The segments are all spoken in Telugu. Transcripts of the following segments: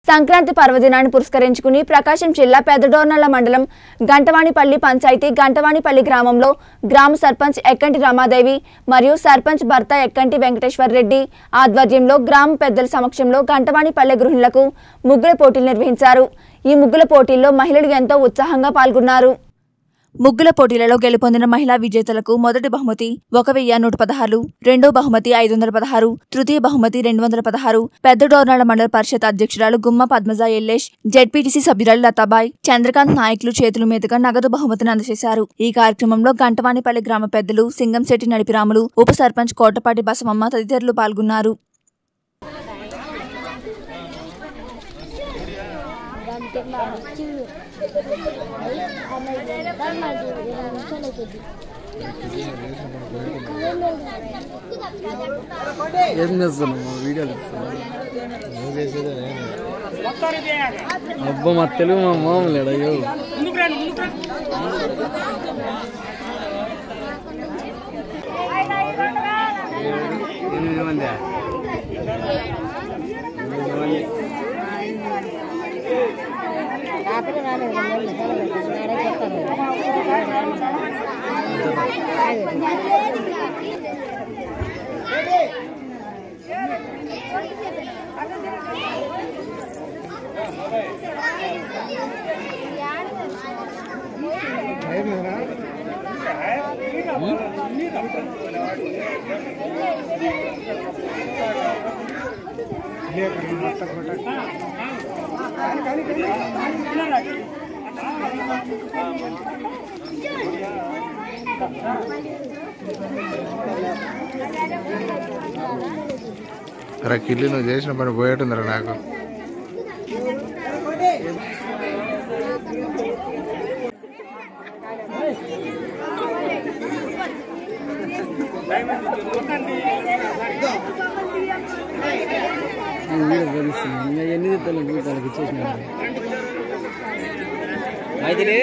సంక్రాంతి పర్వదినాన్ని పురస్కరించుకుని ప్రకాశం జిల్లా పెద్దడోర్నల్ల మండలం గంటవాణిపల్లి పంచాయతీ గంటవాణిపల్లి గ్రామంలో గ్రామ సర్పంచ్ ఎక్కంటి రమాదేవి మరియు సర్పంచ్ భర్త ఎక్కంటి వెంకటేశ్వర్ రెడ్డి ఆధ్వర్యంలో గ్రామ పెద్దల సమక్షంలో గంటవాణిపల్లె గృహిణులకు ముగ్గుల పోటీలు నిర్వహించారు ఈ ముగ్గుల పోటీల్లో మహిళలు ఎంతో ఉత్సాహంగా పాల్గొన్నారు ముగ్గుల పోటీలలో గెలుపొందిన మహిళా విజేతలకు మొదటి బహుమతి ఒక వెయ్యి నూట పదహారు రెండో బహుమతి ఐదు వందల పదహారు తృతీయ బహుమతి రెండు వందల పదహారు పెద్ద డోర్నాల మండల పరిషత్ అధ్యక్షురాలు గుమ్మ పద్మజ ఎల్లేష్ జెడ్పీటీసీ సభ్యురాలు లతాబాయ్ చంద్రకాంత్ నాయకులు చేతుల మీదుగా నగదు బహుమతిని అందజేశారు ఈ కార్యక్రమంలో గంటవానిపల్లి గ్రామ పెద్దలు సింగంశెట్టి నడిపిరాములు ఉప సర్పంచ్ కోటపాటి బసవమ్మ తదితరులు పాల్గొన్నారు ఏం చేస్తున్నావు వీడియోలు అబ్బా మా తెలుగు మా మామూలు అయ్యో ఎనిమిది మంది అరే కిల్లి నువ్వు చేసిన పని పోయేటుందిరా నాకు వీడియో కలుస్తున్నాను ఇంకా ఎన్ని చెప్తాను వాళ్ళకి ఇచ్చేసిన అయితే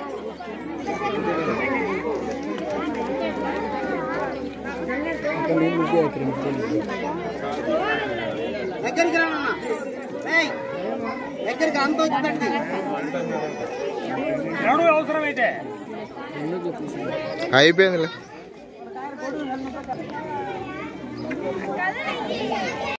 దగ్గరికి రానన్నా ఏయ్, దగ్గరికి అంత వచ్చిందండి అయిపోయిందిలే